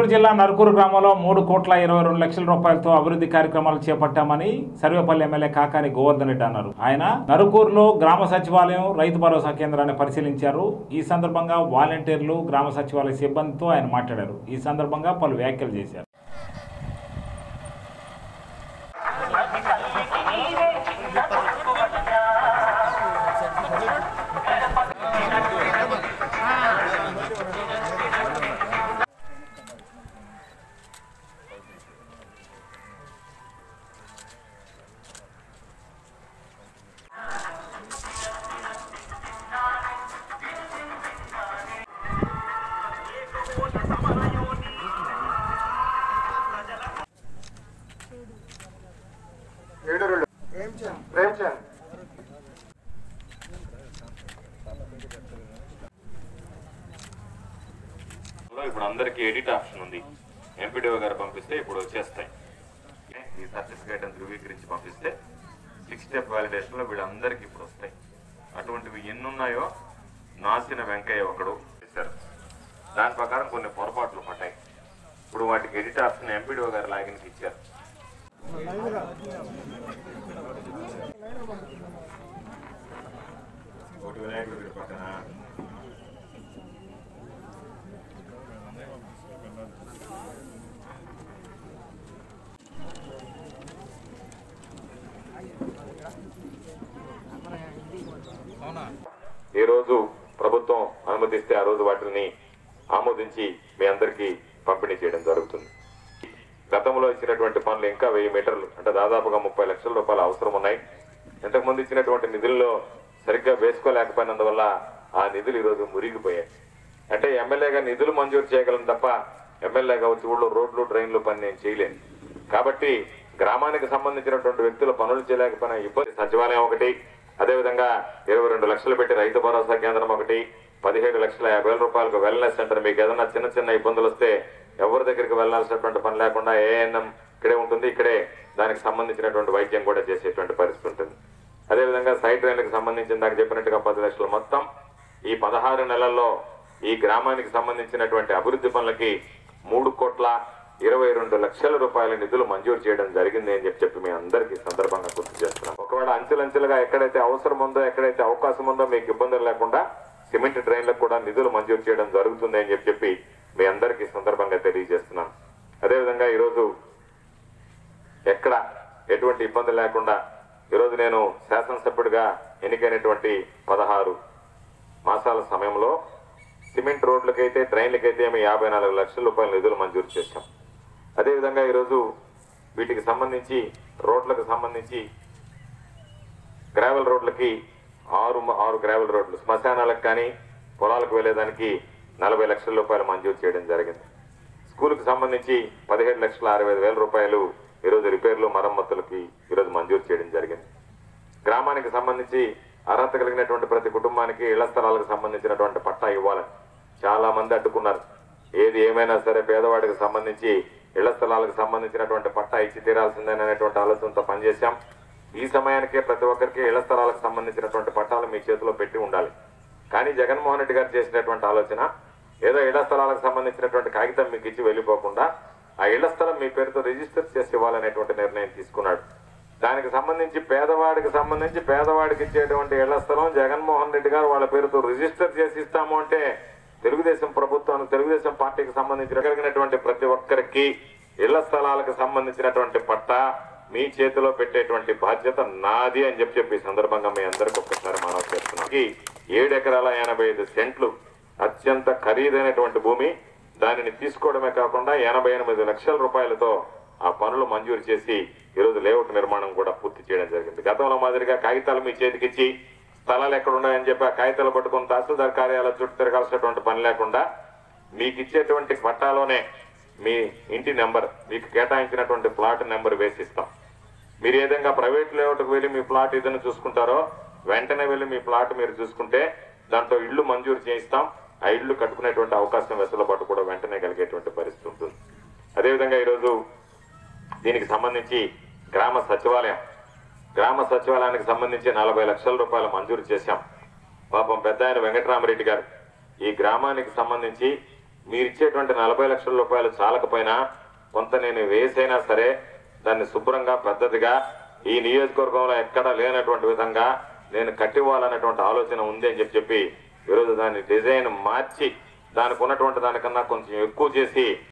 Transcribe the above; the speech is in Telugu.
జిల్లా నరుకూరు గ్రామంలో మూడు కోట్ల ఇరవై రెండు లక్షల రూపాయలతో అభివృద్ధి కార్యక్రమాలు చేపట్టామని సర్వేపల్లి ఎమ్మెల్యే కాకాని గోవర్ధన్ రెడ్డి అన్నారు ఆయన నరుకూరులో గ్రామ సచివాలయం రైతు భరోసా కేంద్రాన్ని పరిశీలించారు ఈ సందర్భంగా వాలంటీర్లు గ్రామ సచివాలయ సిబ్బందితో ఆయన మాట్లాడారు ఈ సందర్భంగా పలు వ్యాఖ్యలు చేశారు ఏడు రెండు ప్రేమ్చంద్ లో ఇప్పుడు అందరికీ ఎడిట్ ఆప్షన్ ఉంది ఎంపీడీఓ గారు పంపిస్తే ఇప్పుడు వచ్చేస్తాయి ఈ సర్టిఫికేట్ అని ధృవీకరించి పంపిస్తే సిక్స్ స్టెప్ వ్యాలిడేషన్ లో వీళ్ళందరికీ ఇప్పుడు వస్తాయి అటువంటివి ఎన్ని ఉన్నాయో నాసిన వెంకయ్య ఒకడు చేశారు దాని ప్రకారం కొన్ని పొరపాట్లు పడ్డాయి ఇప్పుడు వాటికి ఎడిట్ ఆప్షన్ ఎంపీడీఓ గారు లాగిన్కి ఇచ్చారు ఒకటి వినాయకుడి గుడి పక్కన ఈ రోజు ప్రభుత్వం అనుమతిస్తే ఆ రోజు వాటిని ఆమోదించి మీ అందరికీ పంపిణీ చేయడం జరుగుతుంది గతంలో ఇచ్చినటువంటి పనులు ఇంకా వెయ్యి మీటర్లు అంటే దాదాపుగా ముప్పై లక్షల రూపాయలు అవసరం ఉన్నాయి ఇంతకుముందు ఇచ్చినటువంటి నిధుల్లో సరిగ్గా వేసుకోలేకపోయినందువల్ల ఆ నిధులు ఈరోజు మురిగిపోయాయి అంటే ఎమ్మెల్యేగా నిధులు మంజూరు చేయగలను తప్ప ఎమ్మెల్యేగా వచ్చి ఊళ్ళో రోడ్లు డ్రైన్లు పని నేను చేయలేను కాబట్టి గ్రామానికి సంబంధించినటువంటి వ్యక్తులు పనులు చేయలేకపోయినా ఇబ్బంది సచివాలయం ఒకటి అదేవిధంగా ఇరవై రెండు లక్షలు పెట్టి రైతు భరోసా కేంద్రం ఒకటి పదిహేడు లక్షల యాభై వేల రూపాయలకు వెల్నెస్ సెంటర్ మీకు ఏదైనా చిన్న చిన్న ఇబ్బందులు వస్తే ఎవరి దగ్గరికి వెళ్లాల్సినటువంటి పని లేకుండా ఏఎన్ఎం ఇక్కడే ఉంటుంది ఇక్కడే దానికి సంబంధించినటువంటి వైద్యం కూడా చేసేటువంటి పరిస్థితి ఉంటుంది అదేవిధంగా సైడ్ రైన్లకు సంబంధించిన దాకా చెప్పినట్టుగా పది లక్షలు మొత్తం ఈ పదహారు నెలల్లో ఈ గ్రామానికి సంబంధించినటువంటి అభివృద్ధి పనులకి మూడు కోట్ల ఇరవై రెండు లక్షల రూపాయల నిధులు మంజూరు చేయడం జరిగింది అని చెప్పి చెప్పి మీ అందరికీ ఈ సందర్భంగా గుర్తు చేస్తున్నాం ఒకవేళ అంచెలంచెలుగా ఎక్కడైతే అవసరం ఉందో ఎక్కడైతే అవకాశం ఉందో మీకు ఇబ్బందులు లేకుండా సిమెంట్ డ్రైన్లకు కూడా నిధులు మంజూరు చేయడం జరుగుతుంది అని చెప్పి చెప్పి మీ అందరికీ ఈ సందర్భంగా తెలియజేస్తున్నాను అదేవిధంగా ఈరోజు ఎక్కడ ఎటువంటి ఇబ్బంది లేకుండా ఈరోజు నేను శాసనసభ్యుడిగా ఎన్నికైనటువంటి పదహారు మాసాల సమయంలో సిమెంట్ రోడ్లకైతే ట్రైన్లకైతే ఏమి యాభై నాలుగు లక్షల రూపాయల నిధులు మంజూరు చేశాం అదేవిధంగా ఈరోజు వీటికి సంబంధించి రోడ్లకు సంబంధించి గ్రావెల్ రోడ్లకి ఆరు ఆరు గ్రావెల్ రోడ్లు శ్మశానాలకు కానీ పొలాలకు వెళ్ళేదానికి నలభై లక్షల రూపాయలు మంజూరు చేయడం జరిగింది స్కూల్కి సంబంధించి పదిహేడు లక్షల అరవై ఐదు వేల రూపాయలు ఈరోజు రిపేర్లు మరమ్మతులకి ఈరోజు మంజూరు చేయడం జరిగింది గ్రామానికి సంబంధించి అర్హత కలిగినటువంటి ప్రతి కుటుంబానికి ఇళ్ల స్థలాలకు సంబంధించినటువంటి పట్టా ఇవ్వాలని చాలా మంది అడ్డుకున్నారు ఏది ఏమైనా సరే పేదవాడికి సంబంధించి ఇళ్ల స్థలాలకు సంబంధించినటువంటి పట్టా ఇచ్చి తీరాల్సిందేననేటువంటి ఆలోచనతో పనిచేశాం ఈ సమయానికే ప్రతి ఒక్కరికి ఇళ్ల స్థలాలకు సంబంధించినటువంటి పట్టాలు మీ చేతిలో పెట్టి ఉండాలి కానీ జగన్మోహన్ రెడ్డి గారు చేసినటువంటి ఆలోచన ఏదో ఇళ్ల స్థలాలకు సంబంధించినటువంటి కాగితం మీకు ఇచ్చి వెళ్ళిపోకుండా ఆ ఇళ్ల స్థలం మీ పేరుతో రిజిస్టర్ చేసి ఇవ్వాలనేటువంటి నిర్ణయం తీసుకున్నాడు దానికి సంబంధించి పేదవాడికి సంబంధించి పేదవాడికి ఇచ్చేటువంటి ఇళ్ల స్థలం జగన్మోహన్ రెడ్డి గారు వాళ్ళ పేరుతో రిజిస్టర్ చేసి ఇస్తాము అంటే తెలుగుదేశం ప్రభుత్వానికి తెలుగుదేశం పార్టీకి సంబంధించిన కలిగినటువంటి ప్రతి ఒక్కరికి ఇళ్ల స్థలాలకు సంబంధించినటువంటి పట్టా మీ చేతిలో పెట్టేటువంటి బాధ్యత నాది అని చెప్పి చెప్పి ఈ సందర్భంగా మీ అందరికి ఒక్కసారి మనవి చేస్తున్నాం ఈ ఏడు ఎకరాల ఎనభై ఐదు సెంట్లు అత్యంత ఖరీదైనటువంటి భూమి దానిని తీసుకోవడమే కాకుండా ఎనభై ఎనిమిది లక్షల రూపాయలతో ఆ పనులు మంజూరు చేసి ఈరోజు లేఅవుట్ నిర్మాణం కూడా పూర్తి చేయడం జరిగింది గతంలో మాదిరిగా కాగితాలు మీ చేతికిచ్చి స్థలాలు ఎక్కడ ఉన్నాయని చెప్పి ఆ కాగితాలు పట్టుకుని తహసీల్దార్ కార్యాలయం చుట్టూ తిరగాల్సినటువంటి పని లేకుండా మీకు ఇచ్చేటువంటి పట్టాలోనే మీ ఇంటి నెంబర్ మీకు కేటాయించినటువంటి ప్లాట్ నెంబర్ వేసిస్తాం మీరు ఏ విధంగా ప్రైవేట్ లేఅవుట్కి వెళ్ళి మీ ప్లాట్ ఏదైనా చూసుకుంటారో వెంటనే వెళ్ళి మీ ప్లాట్ మీరు చూసుకుంటే దాంట్లో ఇల్లు మంజూరు చేయిస్తాం ఆ ఇల్లు కట్టుకునేటువంటి అవకాశం వెసులుబాటు కూడా వెంటనే కలిగేటువంటి పరిస్థితి ఉంటుంది అదేవిధంగా ఈరోజు దీనికి సంబంధించి గ్రామ సచివాలయం గ్రామ సచివాలయానికి సంబంధించి నలభై లక్షల రూపాయలు మంజూరు చేశాం పాపం పెద్ద ఆయన వెంకటరామరెడ్డి గారు ఈ గ్రామానికి సంబంధించి మీరు ఇచ్చేటువంటి నలభై లక్షల రూపాయలు చాలకపోయినా కొంత నేను వేసైనా సరే దాన్ని శుభ్రంగా పద్ధతిగా ఈ నియోజకవర్గంలో ఎక్కడా లేనటువంటి విధంగా నేను కట్టివ్వాలనేటువంటి ఆలోచన ఉంది అని చెప్పి చెప్పి ఈరోజు దాని డిజైన్ మార్చి దానికి ఉన్నటువంటి దానికన్నా కొంచెం ఎక్కువ చేసి